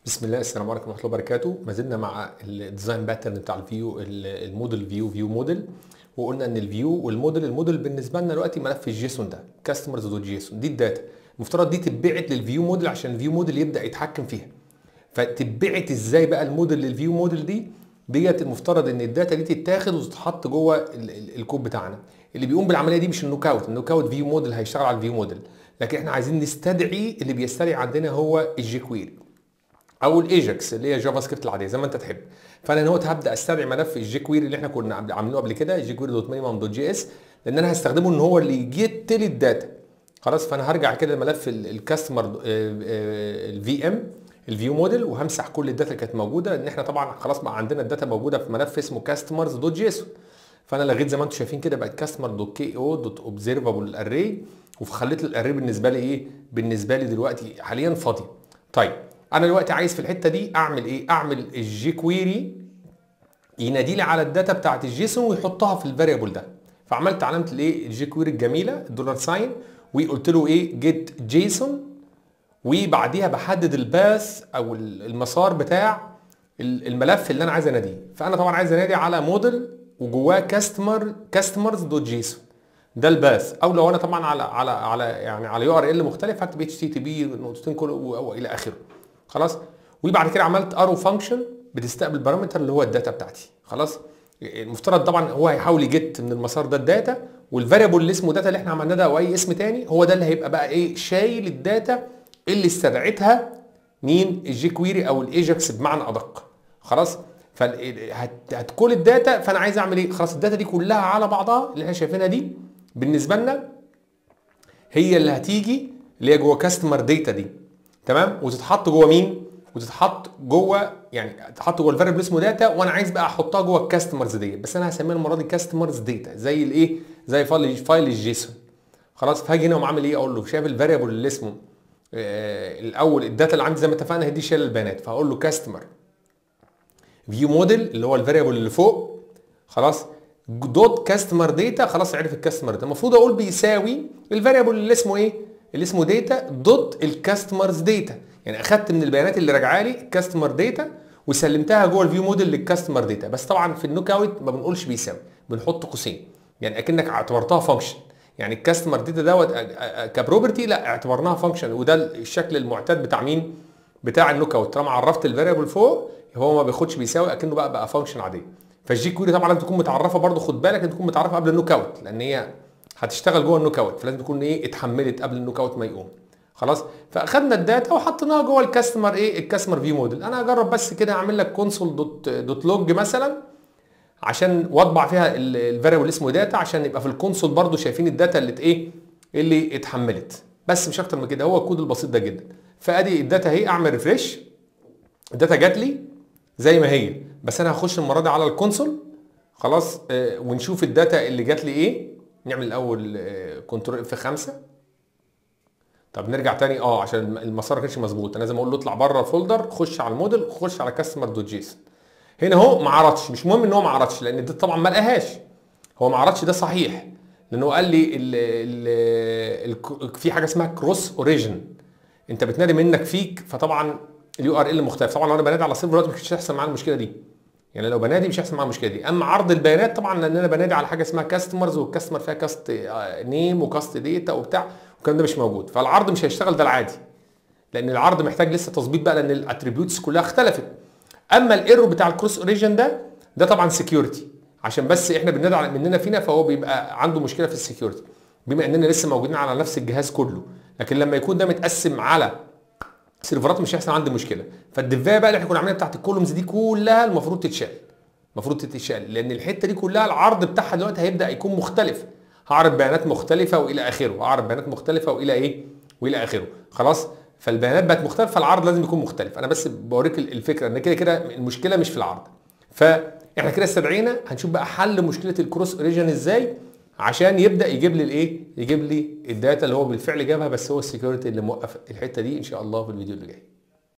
بسم الله السلام عليكم ورحمه الله وبركاته ما زلنا مع الديزاين باترن بتاع الفيو الموديل فيو فيو موديل وقلنا ان الفيو والموديل الموديل بالنسبه لنا دلوقتي ملف الجيسون ده كاستمرز دوت جيسون دي الداتا المفترض دي تتبعت للفيو موديل عشان الفيو موديل يبدا يتحكم فيها فتتبعت ازاي بقى الموديل للفيو موديل دي ديت المفترض ان الداتا دي تتاخد وتتحط جوه ال- ال- الكود بتاعنا اللي بيقوم بالعمليه دي مش النوك اوت النوك اوت فيو موديل هيشتغل على الفيو موديل لكن احنا عايزين نستدعي اللي بيستدعي عندنا هو الجي كويري او الايجكس اللي هي جافا سكريبت العاديه زي ما انت تحب فانا هنا هبدا استدعي ملف الجي كويري اللي احنا كنا عاملينه قبل كده جي كويري دوت مينيمم دوت جي اس لان انا هستخدمه ان هو اللي يجيت لي الداتا خلاص فانا هرجع كده لملف الكاستمر الفي ام الفيو موديل وهمسح كل الداتا اللي كانت موجوده لان احنا طبعا خلاص بقى عندنا الداتا موجوده في ملف اسمه كاستمرز دوت جي اس فانا لغيت زي ما انتم شايفين كده بقت كاستمر دوت كي او دوت اوبزرفبل اري وخليت الاري بالنسبه لي ايه بالنسبه لي دلوقتي حاليا فاضي طيب انا دلوقتي عايز في الحته دي اعمل ايه اعمل الجي كويري ينادي لي على الداتا بتاعت الجيسون ويحطها في الفاريبل ده فعملت علامه الايه الجي كويري الجميله الدولار ساين وقلت له ايه جيت جيسون وبعديها بحدد الباث او المسار بتاع الملف اللي انا عايز اناديه فانا طبعا عايز انادي على موديل وجواه كاستمر كاستمرز دوت جيسون ده الباث او لو انا طبعا على على على يعني على يو ار ال مختلف هكتب اتش تي تي بي نقطتين كل او الى اخره خلاص وبعد كده عملت ارو فانكشن بتستقبل بارامتر اللي هو الداتا بتاعتي خلاص المفترض طبعا هو هيحاول يجت من المسار ده الداتا والفاريبل اللي اسمه داتا اللي احنا عملناه ده او اي اسم تاني هو ده اللي هيبقى بقى ايه شايل الداتا اللي استدعتها مين الجي كويري او الايجكس بمعنى ادق خلاص فهتكول الداتا فانا عايز اعمل ايه خلاص الداتا دي كلها على بعضها اللي احنا شايفينها دي بالنسبه لنا هي اللي هتيجي اللي هي جوه كاستمر داتا دي تمام وتتحط جوه مين وتتحط جوه يعني تتحط جوه الفاريبل اسمه داتا وانا عايز بقى احطها جوه الكاستمرز دي بس انا هسميها المره دي كاستمرز داتا زي الايه زي فايل فايل الجيسون خلاص فهاجي هنا وعامل ايه اقول له شايف الفاريبل اللي اسمه آه الاول الداتا اللي عندي زي ما اتفقنا هي دي شايله البيانات فهقول له كاستمر فيو موديل اللي هو الفاريبل اللي فوق خلاص دوت كاستمر داتا خلاص عرف الكاستمر ده المفروض اقول بيساوي الفاريبل اللي اسمه ايه اللي اسمه داتا دوت الكاستمرز داتا يعني اخدت من البيانات اللي راجعه لي الكاستمر داتا وسلمتها جوه الفيو موديل للكاستمر داتا بس طبعا في النوك اوت ما بنقولش بيساوي بنحط قوسين يعني اكنك اعتبرتها فانكشن يعني الكاستمر داتا دوت كبروبرتي لا اعتبرناها فانكشن وده الشكل المعتاد بتاع مين بتاع النوك اوت طالما عرفت الفاريبل فوق هو ما بياخدش بيساوي اكنه بقى بقى فانكشن عاديه فالجي كويري طبعا لازم تكون متعرفه برضه خد بالك ان تكون متعرفه قبل النوك اوت لان هي هتشتغل جوه النوك اوت فلازم تكون ايه اتحملت قبل النوك اوت ما يقوم خلاص فاخدنا الداتا وحطيناها جوه الكاستمر ايه الكاستمر فيو موديل انا هجرب بس كده اعمل لك كونسول دوت دوت لوج مثلا عشان واطبع فيها الفاريبل اللي اسمه داتا عشان يبقى في الكونسول برضو شايفين الداتا اللي ايه اللي اتحملت بس مش اكتر من كده هو الكود البسيط ده جدا فادي الداتا اهي اعمل ريفريش الداتا جات لي زي ما هي بس انا هخش المره دي على الكونسول خلاص آه ونشوف الداتا اللي جات لي ايه نعمل الاول آه كنترول اف 5 طب نرجع تاني اه عشان المسار ما كانش مظبوط انا لازم اقول له اطلع بره الفولدر خش على الموديل خش على كاستمر دوت جيسون هنا اهو ما عرضش مش مهم ان هو ما عرضش لان ده طبعا ما لقاهاش هو ما عرضش ده صحيح لانه قال لي ال ال ال في حاجه اسمها كروس اوريجن انت بتنادي منك فيك فطبعا اليو ار ال مختلف طبعا لو انا بنادي على صفر دلوقتي مش هيحصل معايا المشكله دي يعني لو بنادي مش هيحصل معايا المشكله دي اما عرض البيانات طبعا لان انا بنادي على حاجه اسمها كاستمرز والكاستمر فيها كاست نيم وكاست داتا وبتاع والكلام ده مش موجود فالعرض مش هيشتغل ده العادي لان العرض محتاج لسه تظبيط بقى لان الاتريبيوتس كلها اختلفت اما الايرور بتاع الكروس اوريجن ده ده طبعا سكيورتي عشان بس احنا بننادي على مننا فينا فهو بيبقى عنده مشكله في السكيورتي بما اننا لسه موجودين على نفس الجهاز كله لكن لما يكون ده متقسم على سيرفرات مش هيحصل عندي مشكله فالدفايه بقى اللي احنا كنا عاملينها بتاعت الكولومز دي كلها المفروض تتشال المفروض تتشال لان الحته دي كلها العرض بتاعها دلوقتي هيبدا يكون مختلف هعرض بيانات مختلفه والى اخره هعرض بيانات مختلفه والى ايه والى اخره خلاص فالبيانات بقت مختلفه فالعرض لازم يكون مختلف انا بس بوريك الفكره ان كده كده المشكله مش في العرض فاحنا كده استدعينا هنشوف بقى حل مشكله الكروس اوريجن ازاي عشان يبدا يجيب لي الايه يجيب لي الداتا اللي هو بالفعل جابها بس هو السكيورتي اللي موقف الحته دي ان شاء الله في الفيديو اللي جاي